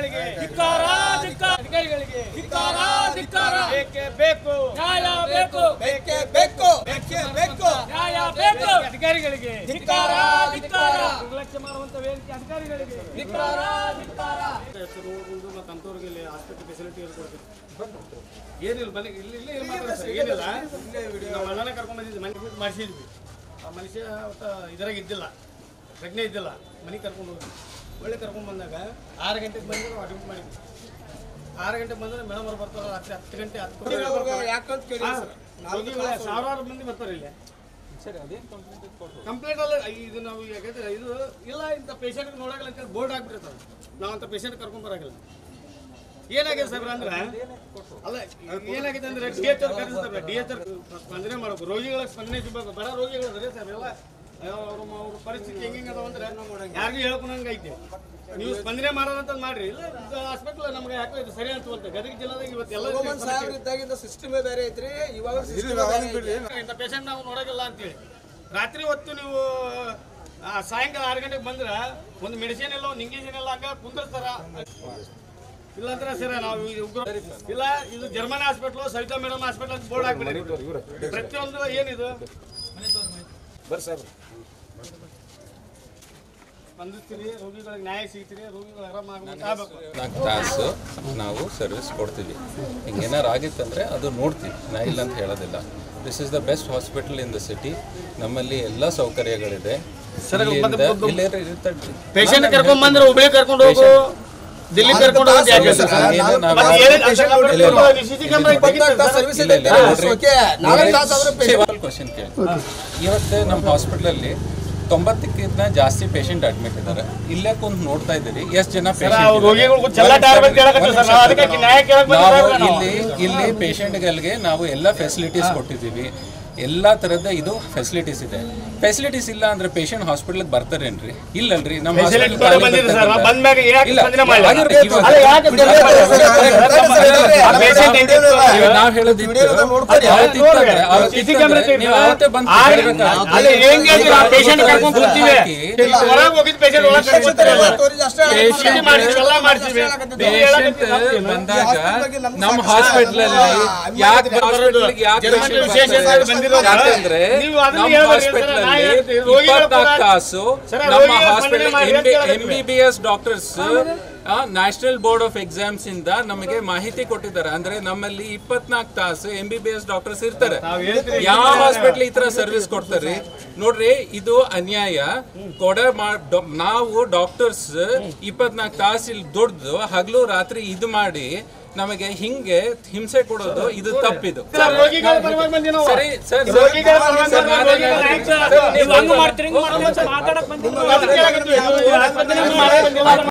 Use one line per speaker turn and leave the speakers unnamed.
ಅಧಿಕಾರಿಗಳಿಗೆ
ಧಿಕ್ಕಾರ ಧಿಕ್ಕಾರ
ಅಧಿಕಾರಿಗಳಿಗೆ
ಧಿಕ್ಕಾರ ಧಿಕ್ಕಾರ
ಬೇಕೇ ಬೇಕು
ನ್ಯಾಯ ಬೇಕು
ಬೇಕೇ ಬೇಕು ಬೇಕೇ ಬೇಕು
ನ್ಯಾಯ ಬೇಕು
ಅಧಿಕಾರಿಗಳಿಗೆ
ಧಿಕ್ಕಾರ ಧಿಕ್ಕಾರ
ನಿರ್ಲಕ್ಷ್ಯ ಮಾಡುವಂತ ವೇದಿಕೆ ಅಧಿಕಾರಿಗಳಿಗೆ
ಧಿಕ್ಕಾರ ಧಿಕ್ಕಾರ
ರೋಡ್ಗಳು ಮತ್ತು ಅಂಥವ್ರಿಗೆ ಇಲ್ಲಿ ಹಾಸ್ಪಿಟಲ್ ಫೆಸಿಲಿಟಿ ಕೊಡ್ತೀವಿ ಏನಿಲ್ಲ ಬನ್ನಿ ಇಲ್ಲಿ ಇಲ್ಲಿ ಏನು ಮಾತಾಡ ಸರ್ ಏನಿಲ್ಲ ನಮ್ಮ ಅಣ್ಣನ ಕರ್ಕೊಂಡ್ ಬಂದಿದ್ವಿ ಮನೆ ಬಿಟ್ಟು ಮಾಡಿಸಿದ್ವಿ ಆ ಮನುಷ್ಯ ಒಟ್ಟು ಇದ್ರಾಗ ಇದ್ದಿಲ್ಲ ಪ್ರಜ್ಞೆ ಇದ್ದಿಲ್ಲ ಮನೆಗೆ ಕರ್ಕೊಂಡು ಹೋದ್ವಿ ಒಳ್ಳೆ ಕರ್ಕೊಂಡು ಬಂದಾಗ ಆರು ಗಂಟೆಗೆ ಬಂದ್ರೆ ನಾವು ಅಡ್ಮಿಟ್ ಮಾಡಿದ್ವಿ ಆರು ಗಂಟೆಗೆ ಬಂದ್ರೆ ಮೇಡಮ್ ಅವ್ರು ಬರ್ತಾರೆ ರಾತ್ರಿ ಹತ್ತು ಗಂಟೆ ಹತ್ತು ಗಂಟೆಗೆ ಬರ್ತಾರೆ.
ಯಾಕಂತ ಕೇಳಿ
ಹಾ,
ಸರ್
ರೋಗಿಗಳೇ ಸಾವಿರಾರು ಮಂದಿ ಬರ್ತಾರೆ ಇಲ್ಲಿ ಕಂಪ್ಲೇಂಟ್ ಅಲ್ಲ ಇದು ನಾವು ಯಾಕಂದ್ರೆ ಇದು ಇಲ್ಲ ಇಂಥ ಪೇಷಂಟ್ ನೋಡಾಗಲ್ಲ ಅಂತೇಳಿ ಬೋರ್ಡ್ ಹಾಕ್ಬಿಟ್ಟಿರ್ತಾರೆ ನಾವು ಅಂತ ಪೇಷಂಟ್ ಕರ್ಕೊಂಡ್ ಬರಾಗಿಲ್ಲ ಏನಾಗಿದೆ ಸರ್ ಅಂದ್ರೆ ಅಲ್ಲ ಏನಾಗಿದೆ ಅಂದ್ರೆ ಡಿ ಎಚ್ ಆರ್ ಕರೆಸ್ತಾರೆ ಡಿ ಎಚ್ ಆರ್ ಸ್ಪಂದನೆ ಮಾಡಬೇಕು ರೋಗಿಗಳಿಗೆ ಸ್ಪಂದನೆ ಸಿಗಬೇಕು ಬಡ ರೋಗಿಗಳು ಅದೇ ಸರ್ ಎಲ್ಲ ಅವ್ರ ಅವ್ರ ಪರಿಸ್ಥಿತಿ ಹೆಂಗೆ ಅದಾವ ಅಂದ್ರೆ ಯಾರಿಗೂ ಹೇಳ್ಕೊಂಡಂಗೆ ಐತಿ ನೀವು ಸ್ಪಂದನೆ ಮಾಡೋದಂತ ಮಾಡ್ರಿ ಇಲ್ಲ ಹಾಸ್ಪಿಟ್ಲ್ ನಮ್ಗೆ ಯಾಕೋ ಇದು ಸರಿ ಅನ್ಸುವಂತೆ ಗದಗ ಜಿಲ್ಲಾದಾಗ ಇವತ್ತು ಎಲ್ಲ
ಭಗವಂತ ಸಾಹೇಬ್ರು ಇದ್ದಾಗಿಂದ ಸಿಸ್ಟಮೇ ಬೇರೆ ಐತ್ರಿ ಇವಾಗ ಸಿಸ್ಟಮ್ ಬೇರೆ ಐತಿ.
ಇಂಥ ಪೇಷಂಟ್ ನಾವು ನೋಡೋದಿಲ್ಲ ಅಂತೇಳಿ ರಾತ್ರಿ ಹೊತ್ತು ನೀವು ಆ, ಸಾಯಂಕಾಲ ಆರು ಗಂಟೆಗೆ ಬಂದ್ರೆ ಒಂದು ಮೆಡಿಸಿನ್ ಇಲ್ಲ ಒಂದು ಇಂಜೆಕ್ಷನ್ ಇಲ್ಲ ಹಂಗ ಕುಂದಿರ್ತಾರ ಇಲ್ಲ ಅಂದ್ರೆ ಸರ್ ನಾವು ಇದು ಉಗ್ರ ಇಲ್ಲ ಇದು German hospital Savita madam hospital ಅಂತ ಬೋರ್ಡ್ ಹಾಕ್ಬಿಡಿ ಪ್ರತಿಯೊಂದು ಏನಿದು
ಬರ್ರಿ ಸರ್
ಸ್ಪಂದಿಸ್ತೀರಿ ರೋಗಿಗಳಿಗೆ ನ್ಯಾಯ ಸಿಗ್ತೀರಿ ರೋಗಿಗಳು ಆರಾಮಾಗ್ಬೇಕು ಆಗ್ಬೇಕು
ನಾಲ್ಕು ತಾಸು ನಾವು ಸರ್ವಿಸ್ ಕೊಡ್ತೀವಿ ಹಿಂಗೇನಾರು ಆಗಿತ್ತಂದರೆ ಅದು ನೋಡ್ತೀವಿ ನಾ ಇಲ್ಲ ಅಂತ ಹೇಳೋದಿಲ್ಲ this is the best hospital in the city ನಮ್ಮಲ್ಲಿ ಎಲ್ಲ ಸೌಕರ್ಯಗಳಿದೆ ಇಲ್ಲಿಂದ ಇಲ್ಲೇ ಇರ್ತಾರೆ.
ಪೇಷಂಟ್ ಕರ್ಕೊಂಡ್ ಬಂದ್ರೆ ಹುಬ್ಳಿ ಕರ್ಕೊಂಡು ಹೋಗು ದಿಲ್ಲಿ ಕರ್ಕೊಂಡು ಹೋಗಿ ಯಾಕೆ ಸರ್?
ಏನು ನಾವು-
ಮತ್ತೆ ಏನೇನ್ ಅಷ್ಟೆಲ್ಲ ಮಾಡ್ಬೇಕು? CC camera ತೆಗಿತಾರೆ ಸರ್.
ಸರ್ವಿಸ್
ಇಲ್ಲ, ಇಲ್ಲ, ನೋಡ್ರಿ.
ಓಕೆ ನಾಲ್ಕು ತಾಸು ಆದ್ರೆ patient-
ಕ್ವಶನ್ ಕೇಳಿ ಇವತ್ತು ನಮ್ಮ ಹಾಸ್ಪಿಟಲಲ್ಲಿ ತೊಂಬತ್ತಕ್ಕಿಂತ ಜಾಸ್ತಿ ಪೇಷಂಟ್ ಅಡ್ಮಿಟ್ ಇದ್ದಾರೆ ಇಲ್ಲೇ ಕುಂತ್ ನೋಡ್ತಾ ಇದ್ದೀರಿ ಎಷ್ಟು ಜನ
ಸರ್, ಅವ್ರು ರೋಗಿಗಳು ಚೆಲ್ಲಾಟ ಆಡ್ಬೇಕು ಕೇಳಕತ್ತೀವಿ ಸರ್. ನಾವು ಅದಕ್ಕೆ ನ್ಯಾಯ ಕೇಳಕ್
ನಾವು
ಬಂದಿದ್ದೀವಿ ನಾವು.
ಇಲ್ಲಿ ಇಲ್ಲಿ ಪೇಷಂಟ್ಗಳಿಗೆ ನಾವು ಎಲ್ಲ ಫೆಸಿಲಿಟೀಸ್ ಕೊಟ್ಟಿದ್ದೀವಿ ಎಲ್ಲ ಥರದ ಇದು ಫೆಸಿಲಿಟೀಸ್ ಇದೆ ಫೆಸಿಲಿಟೀಸ್ ಇಲ್ಲ ಅಂದ್ರೆ ಪೇಷಂಟ್ ಹಾಸ್ಪಿಟಲ್ಗೆ ಬರ್ತಾರೇನ್ರಿ ಇಲ್ಲಲ್ರಿ ನಮ್ಮ
Facility
hospital ಖಾಲಿ
ಬಂದಿದೆ ಸರ್.
ಬರ್ತದಲ್ಲ.
ಬಂದ್ಮ್ಯಾಗ ಯಾಕೆ
ಇಲ್ಲ,
ಸ್ಪಂದನೆ ಮಾಡಿಲ್ಲ?
ಆಗಿರ್ರಿ, ಇವಾಗ-
ಅಲ್ಲ, ಯಾಕೆ ಸ್ಪಂದನೆ ಮಾಡಿಲ್ಲ? ಆ patient ಹೆಂಗಿತ್ತು?
ನಾವ್ ಹೇಳೋದಿತ್ತು
ವಿಡಿಯೋದ ನೋಡ್ಕೊಳ್ಳಿ.
ಅವತ್ತಿತ್ತಂದ್ರೆ
CC
ಅವತ್ತಿತ್ತಂದ್ರೆ
camera ತೆಗ್ದು
ನೀವು ಅವತ್ತೇ ಬಂದು
ಆ-
ಕೇಳ್ಬೇಕಾಗಿತ್ತು.
ಅಲ್ಲಿ ಹೆಂಗ್ ಹೇಳ್ತೀವಿ? ಆ patient ಕರ್ಕೊಂಡ್ ಕೂರ್ತೀವಿ. ಹೊರಗೆ ಹೋಗಿದ್ patient ಒಳಗೆ ಕರ್ಕೊತಾರೆ.
ತೋರಿಸಿ ಅಷ್ಟೇ
CT ಮಾಡ್ತೀವಿ, ಎಲ್ಲ ಮಾಡ್ತೀವಿ.
ಪೇಷಂಟ್ ಬಂದಾಗ ನಮ್ಮ ಹಾಸ್ಪಿಟಲ್ ಅಲ್ಲಿ ಯಾಕೆ ಹಾಸ್ಪಿಟಲ್ ಯಾಕೆ
ಜರ್ಮನ್
patient
ವಿಶೇಷ
ಬರ್ತಾರೆ?
ಬಂದಿರೋದು
ಯಾಕಂದ್ರೆ
ನೀವು ಅದನ್ನ
ನಮ್ಮ
ಹೇಳ್ಬೇಡಿ
ಹಾಸ್ಪಿಟಲ್
ಸರ್, ನಾ
ಅಲ್ಲಿ
ಹೇಳ್ತೀನಿ. ರೋಗಿಗಳ
ಇಪ್ಪತ್ನಾಲ್ಕು
ಪರ-
ತಾಸು
ಸರ್,
ನಮ್ಮ
ರೋಗಿಗಳ
ಹಾಸ್ಪಿಟಲ್
ಸ್ಪಂದನೆ ಮಾಡಿ ಅಂತ
ಎಂ
ಹೇಳ್ತೀವಿ.
B B S doctors National Board of Exams ಇಂದ ನಮಗೆ ಮಾಹಿತಿ ಕೊಟ್ಟಿದ್ದಾರೆ ಅಂದ್ರೆ ನಮ್ಮಲ್ಲಿ ಇಪ್ಪತ್ನಾಲ್ಕು ತಾಸು M B B S doctors ಇರ್ತಾರೆ
ನಾವ್ ಹೇಳ್ತೀವಿ.
ಯಾವ ಹಾಸ್ಪಿಟಲ್ ಈ ತರ ಸರ್ವಿಸ್ ಕೊಡ್ತಾರ್ರಿ ನೋಡ್ರಿ ಇದು ಅನ್ಯಾಯ ಕೊಡ ಮಾ- ಡೊ- ನಾವು ಡಾಕ್ಟರ್ಸ್ ಇಪ್ಪತ್ನಾಲ್ಕು ತಾಸು ಇಲ್ಲಿ ದುಡ್ದು ಹಗಲು ರಾತ್ರಿ ಇದು ಮಾಡಿ ನಮಗೆ ಹಿಂಗೆ ಹಿಂಸೆ ಕೊಡೋದು ಇದು ತಪ್ಪಿದು
ಸರ್, ರೋಗಿಗಳ ಪರವಾಗಿ ಬಂದಿವಿ ನಾವು.
ಸರಿ ಸರ್
ರೋಗಿಗಳ ಪರವಾಗಿ
ಸರ್,
ಬಂದಿವಿ,
ನಾನೇ
ರೋಗಿಗಳ
ಹೇಳ್ತೀನಿ.
ಆಯ್ತು.
ಸರ್, ನೀವು
ಹಂಗ ಮಾಡ್ತೀರಿ ಹಿಂಗ್ ಮಾಡ್ತೀರಿ ಅಂತ ಮಾತಾಡಕ್ ಬಂದಿಲ್ಲ
ಅದಕ್ಕೆ ಹೇಳಕತ್ತೀವಿ. ನೀವು ಆಸ್ಪತ್ರೆಗೆ ಮಾಡಕ್ ಬಂದಿಲ್ಲ.